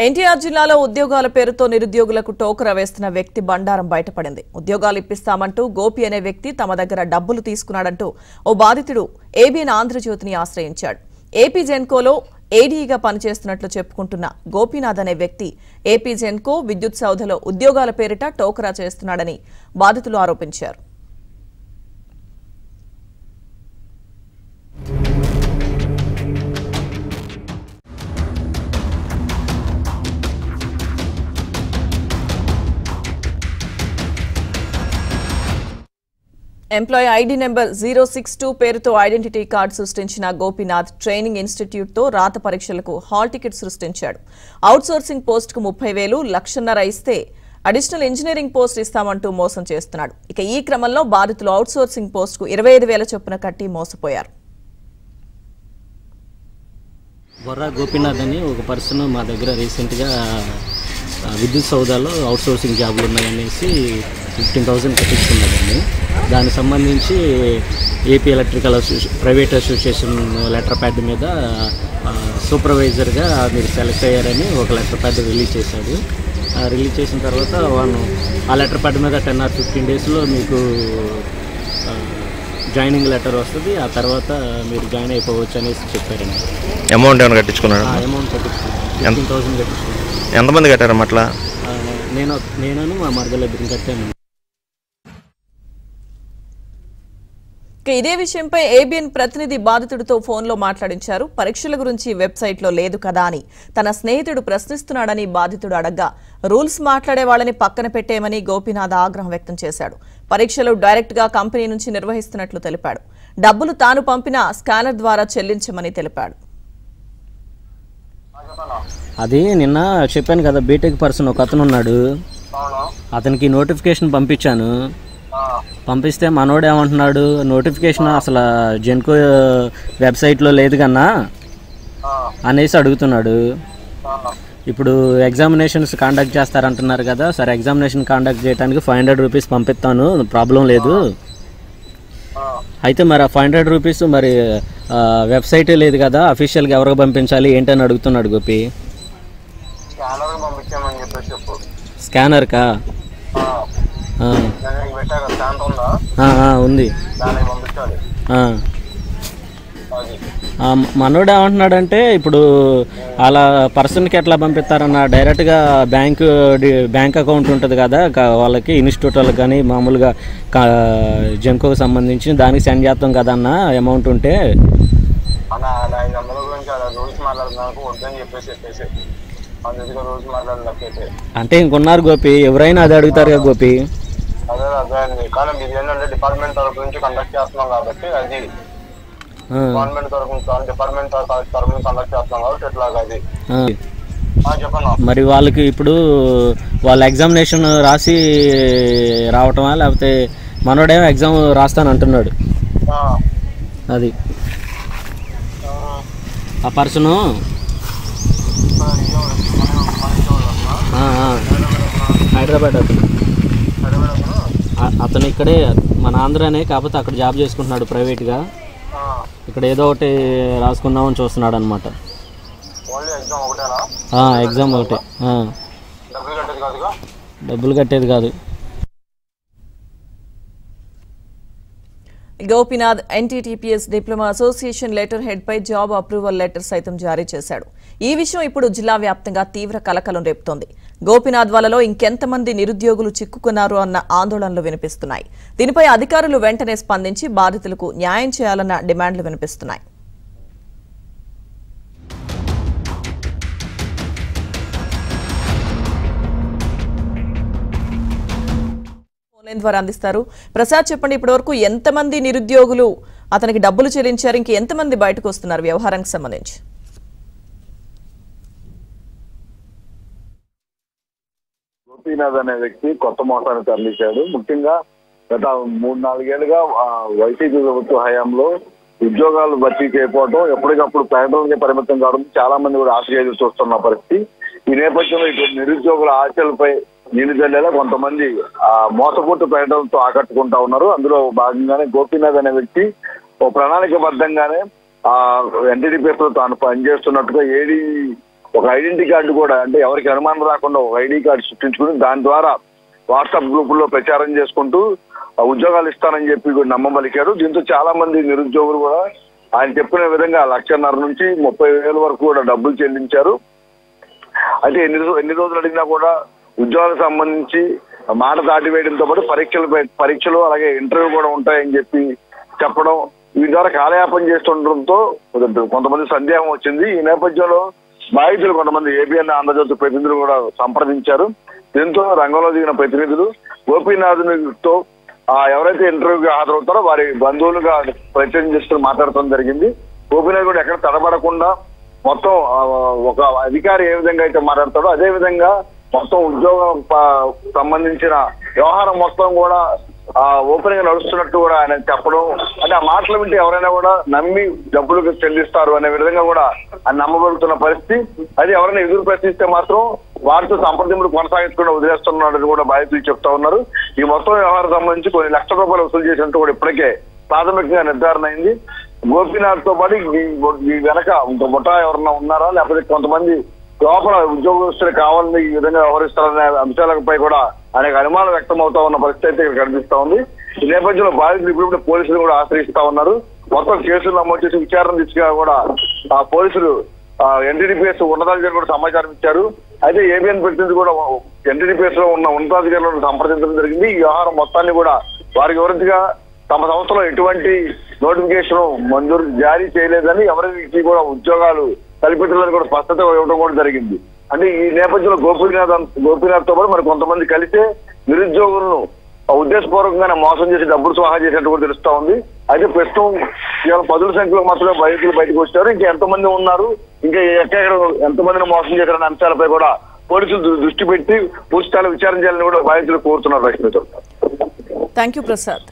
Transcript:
ఎన్టీఆర్ జిల్లాలో ఉద్యోగాల పేరుతో నిరుద్యోగులకు టోకరా వేస్తున్న వ్యక్తి బండారం బయటపడింది ఉద్యోగాలు ఇప్పిస్తామంటూ గోపి అనే వ్యక్తి తమ దగ్గర డబ్బులు తీసుకున్నాడంటూ ఓ బాధితుడు ఏబిఎన్ ఆంధ్రజ్యోతిని ఆశ్రయించాడు ఏపీ జెన్కోలో ఏడీగా పనిచేస్తున్నట్లు చెప్పుకుంటున్న గోపీనాథ్ అనే వ్యక్తి ఏపీ జెన్కో విద్యుత్ సౌధలో ఉద్యోగాల పేరిట టోకరా చేస్తున్నాడని బాధితులు ఆరోపించారు employee ID number zero six two పేరుతో ఐడెంటిటీ కార్డు సృష్టించిన గోపీనాథ్ ట్రైనింగ్ ఇన్స్టిట్యూట్తో రాత పరీక్షలకు హాల్ టికెట్ సృష్టించాడు అవుట్సోర్సింగ్ పోస్టుకు ముప్పై వేలు లక్షన్నర ఇస్తే అడిషనల్ ఇంజనీరింగ్ పోస్ట్ ఇస్తామంటూ మోసం చేస్తున్నాడు ఇక ఈ క్రమంలో బాధితులు అవుట్సోర్సింగ్ పోస్టుకు ఇరవై ఐదు వేల చొప్పున కట్టి మోసపోయారు బొర్రా గోపీనాథ్ అని ఒక పర్సన్ మా దగ్గర రీసెంట్గా ఆ, విద్యుత్ సౌదాలో అవుట్సోర్సింగ్ జాబులు ఉన్నాయనేసి ఫిఫ్టీన్ థౌసండ్ కట్టించుకున్నాడండి దానికి సంబంధించి AP electrical association private association letter pad మీద ఆ, సూపర్వైజర్గా మీరు సెలెక్ట్ అయ్యారని ఒక లెటర్ ప్యాడ్ రిలీజ్ చేశాడు ఆ, రిలీజ్ చేసిన తర్వాత వాను ఆ లెటర్ ప్యాడ్ మీద టెన్ ఆర్ ఫిఫ్టీన్ డేస్లో మీకు ఆ, జాయినింగ్ లెటర్ వస్తుంది ఆ తర్వాత మీరు జాయిన్ అయిపోవచ్చు అనేసి చెప్పారండి అమౌంట్ ఏమైనా కట్టించుకున్నాడు ఆ అమౌంట్ కట్టించుకున్నాను ఫిఫ్టీన్ థౌసండ్ కట్టించుకున్నాను ఎంతమంది కట్టారమ్మ అట్లా ఆ, నేను నేను మా మరదల ఇద్దరిని కట్టాను ఇక ఇదే విషయంపై ఏబిఎన్ ప్రతినిధి బాధితుడితో ఫోన్లో మాట్లాడించారు పరీక్షల గురించి వెబ్సైట్లో లేదు కదా అని తన స్నేహితుడు ప్రశ్నిస్తున్నాడని బాధితుడు అడగ్గా రూల్స్ మాట్లాడే వాళ్ళని పక్కన పెట్టేయమని గోపీనాథ్ ఆగ్రహం వ్యక్తం చేశాడు పరీక్షలు డైరెక్ట్ గా కంపెనీ నుంచి నిర్వహిస్తున్నట్లు తెలిపాడు డబ్బులు తాను పంపిన స్కానర్ ద్వారా చెల్లించమని తెలిపాడు అది నిన్న చెప్పాను కదా బీటెక్ పర్సన్ ఒక అతను ఉన్నాడు అతనికి నోటిఫికేషన్ పంపించాను పంపిస్తే మనోడు ఏమంటున్నాడు నోటిఫికేషన్ అసలు జెన్కో వెబ్సైట్లో లేదు కన్నా అనేసి అడుగుతున్నాడు ఇప్పుడు ఎగ్జామినేషన్స్ కండక్ట్ చేస్తారంటున్నారు కదా సరే ఎగ్జామినేషన్ కండక్ట్ చేయడానికి ఫైవ్ హండ్రెడ్ రూపీస్ పంపిస్తాను ప్రాబ్లం లేదు అయితే మరి ఆ ఫైవ్ హండ్రెడ్ రూపీస్ మరి ఆ, వెబ్సైటే లేదు కదా అఫీషియల్గా ఎవరికి పంపించాలి ఏంటని అడుగుతున్నాడు గోపి స్కానర్ పంపించామని చెప్పేసి చెప్పు స్కానర్కా ఆ, ఆ, నేను నీకు పెట్టాక స్కానర్ ఉందా ఆ, ఆ, ఉంది దానికి పంపించాలి ఆ. అది ఆ, మనోడు ఏమంటున్నాడంటే ఇప్పుడు అలా పర్సన్కి ఎట్లా పంపిస్తారన్న డైరెక్ట్గా బ్యాంక్ డి- బ్యాంక్ అకౌంట్ ఉంటుంది కదా క- వాళ్ళకి ఇన్స్టిట్యూట్ వాళ్ళకి కానీ మామూలుగా క- జెన్కోకి సంబంధించి దానికి సెండ్ చేస్తాం కదా అన్న అమౌంట్ ఉంటే అన్న నా ఐదు వందల గురించి అలా రూల్స్ మాట్లాడుతున్నాను వద్దని చెప్పేసి చెప్పేసి అందుకే రూల్స్ మాట్లాడలేకపోతే అంటే ఇంకొన్నారు గోపి ఎవరైనా అది అడుగుతారు కదా గోపి అదే అదే అండి కానీ ఇది ఏంటంటే డిపార్ట్మెంట్ తరపు నుంచి కండక్ట్ చేస్తున్నాం కాబట్టి అది ఆ, గవర్నమెంట్ తరపు నుంచి డిపార్ట్మెంట్ తరపు నుంచి కండక్ట్ చేస్తున్నాం కాబట్టి ఇట్లాగా అది ఆ. ఆ, చెప్పన్నా మరి వాళ్ళకి ఇప్పుడు వాళ్ళ ఎగ్జామినేషన్ రాసి రావటమా లేకపోతే మనోడేమో ఎగ్జామ్ రాస్తాను అంటున్నాడు ఆ, అది ఆ, ఆ పర్సను ఆ, ఇయ్యం, మనం మన ఇచ్చేవాళ్ళు అన్నా. ఆ, ఆ, హైదరాబాద్ అతను సరే మేడం ఆ- అతను ఇక్కడే మన ఆంధ్రానే కాకపోతే అక్కడ జాబ్ చేసుకుంటున్నాడు ప్రైవేట్గా ఆ, ఇక్కడ ఏదో ఒకటి రాసుకుందామని చూస్తున్నాడు అనమాట ఓన్లీ ఎగ్జామ్ ఒకటేనా ఎగ్జామ్ ఒకటి ఆ, డబ్బులు కట్టేది కాదుగా డబ్బులు కట్టేది కాదు Gopinath NTTPS diploma association letter head పై జాబ్ అప్రూవల్ లెటర్ సైతం జారీ చేశాడు ఈ విషయం ఇప్పుడు జిల్లా వ్యాప్తంగా తీవ్ర కలకలం రేపుతోంది గోపీనాథ్ వలలో ఇంకెంతమంది నిరుద్యోగులు చిక్కుకున్నారు అన్న ఆందోళనలు వినిపిస్తున్నాయి దీనిపై అధికారులు వెంటనే స్పందించి బాధితులకు న్యాయం చేయాలన్న డిమాండ్లు వినిపిస్తున్నాయి ఫోన్ లైన్ ద్వారా అందిస్తారు ప్రసాద్ చెప్పండి ఇప్పటివరకు ఎంతమంది నిరుద్యోగులు అతనికి డబ్బులు చెల్లించారు ఇంక ఎంతమంది బయటకు వస్తున్నారు వ్యవహారానికి సంబంధించి గోపీనాథ్ అనే వ్యక్తి కొత్త మోసాన్ని తరలించాడు ముఖ్యంగా గత మూడు నాలుగేళ్లుగా ఆ, వైసీపీ ప్రభుత్వ హయాంలో ఉద్యోగాలు భర్తీ చేయకపోవడం ఎప్పటికప్పుడు ప్రకటనలకే పరిమితం కావడం చాలా మంది కూడా ఆశగా ఎదురు చూస్తున్న పరిస్థితి ఈ నేపథ్యంలో ఇటు నిరుద్యోగుల ఆశలపై నీళ్లు జల్లేలా కొంతమంది ఆ మోసపూర్తి ప్రకటనలతో ఆకట్టుకుంటా ఉన్నారు అందులో భాగంగానే గోపీనాథ్ అనే వ్యక్తి ఓ ప్రణాళికబద్ధంగానే ఆ ఎన్టీడీపీఎస్ లో తాను పనిచేస్తున్నట్టుగా ఏడీ ఒక ఐడెంటిటీ కార్డు కూడా అంటే ఎవరికి అనుమానం రాకుండా ఒక ఐడి కార్డు సృష్టించుకుని దాని ద్వారా వాట్సాప్ గ్రూపుల్లో ప్రచారం చేసుకుంటూ ఆ ఉద్యోగాలు ఇస్తానని చెప్పి కూడా నమ్మబలికారు దీంతో చాలా మంది నిరుద్యోగులు కూడా ఆయన చెప్పిన విధంగా లక్షన్నర నుంచి ముప్పై వేల వరకు కూడా డబ్బులు చెల్లించారు అయితే ఎన్ని రో- ఎన్ని రోజులు అడిగినా కూడా ఉద్యోగాలకు సంబంధించి మాట దాటివేయడంతో పాటు పరీక్షలు పె- పరీక్షలు అలాగే ఇంటర్వ్యూ కూడా ఉంటాయని చెప్పి చెప్పడం ఈ ద్వారా కాలయాపన చేస్తుండటంతో కొంతమంది సందేహం వచ్చింది ఈ నేపథ్యంలో బాధితులు కొంతమంది ఏబిఎన్ ఆంధ్రజ్యోతి ప్రతినిధులు కూడా సంప్రదించారు దీంతో రంగంలో దిగిన ప్రతినిధులు గోపీనాథునితో ఆ ఎవరైతే ఇంటర్వ్యూకి హాజరవుతారో వారి బంధువులుగా ప్రయత్నం చేసుకుని మాట్లాడటం జరిగింది గోపీనాథ్ కూడా ఎక్కడ తడబడకుండా మొత్తం ఆ, ఒక అధికారి ఏ విధంగా అయితే మాట్లాడతాడో అదే విధంగా మొత్తం ఉద్యోగం ప- సంబంధించిన వ్యవహారం మొత్తం కూడా ఆ ఓపెన్ గా నడుస్తున్నట్టు కూడా ఆయన చెప్పడం అంటే ఆ మాటలు వింటే ఎవరైనా కూడా నమ్మి డబ్బులు చెల్లిస్తారు అనే విధంగా కూడా ఆయన నమ్మబడుతున్న పరిస్థితి అది ఎవరైనా ఎదురు ప్రశ్నిస్తే మాత్రం వారితో సంప్రదింపులు కొనసాగించకుండా వదిలేస్తున్నాడని కూడా బాధితులు చెప్తా ఉన్నారు ఈ మొత్తం వ్యవహారం సంబంధించి కొన్ని లక్షల రూపాయలు వసూలు చేసినట్టు కూడా ఇప్పటికే ప్రాథమికంగా నిర్ధారణ అయింది గోపీనాథ్ తో పాటు ఈ ఈ వెనక ఇంకో ముఠా ఎవరన్నా ఉన్నారా లేకపోతే కొంతమంది లోపల ఉద్యోగస్తులు కావాలని ఈ విధంగా వ్యవహరిస్తారనే అంశాలపై కూడా అనేక అనుమానం వ్యక్తం అవుతా ఉన్న పరిస్థితి అయితే ఇక్కడ కనిపిస్తా ఉంది ఈ నేపథ్యంలో బాధితులు ఇప్పుడు పోలీసులు కూడా ఆశ్రయిస్తా ఉన్నారు మొత్తం కేసులు నమోదు చేసి విచారణ దిశగా కూడా ఆ పోలీసులు ఎన్టీడీపీఎస్ ఉన్నతాధికారులు కూడా సమాచారం ఇచ్చారు అయితే ఏబిఎన్ ప్రతినిధి కూడా ఎన్టీడీపీఎస్ లో ఉన్న ఉన్నతాధికారులను సంప్రదించడం జరిగింది ఈ వ్యవహారం మొత్తాన్ని కూడా వారికి వివరించగా తమ సంస్థలో ఎటువంటి నోటిఫికేషన్ మంజూరు జారీ చేయలేదని ఎవరికి కూడా ఉద్యోగాలు కల్పించాలని కూడా స్పష్టత ఇవ్వడం కూడా జరిగింది అంటే ఈ నేపథ్యంలో గోపీనాథ్ అన్- గోపీనాథ్ తో పాటు మరి కొంతమంది కలిసే నిరుద్యోగులను ఆ ఉద్దేశపూర్వకంగానే మోసం చేసి డబ్బులు స్వాహా చేసినట్టు కూడా తెలుస్తా ఉంది అయితే ప్రస్తుతం కేవలం పదుల సంఖ్యలో మాత్రమే బాధితులు బయటకు వచ్చారు ఇంకా ఎంతమంది ఉన్నారు ఇంకా ఎక్కడ ఎంతమందిని మోసం చేశారనే అంశాలపై కూడా పోలీసులు దృ- దృష్టి పెట్టి పూర్తి స్థాయిలో విచారణ చేయాలని కూడా బాధితులు కోరుతున్నారు రష్మితో థ్యాంక్ యూ ప్రసాద్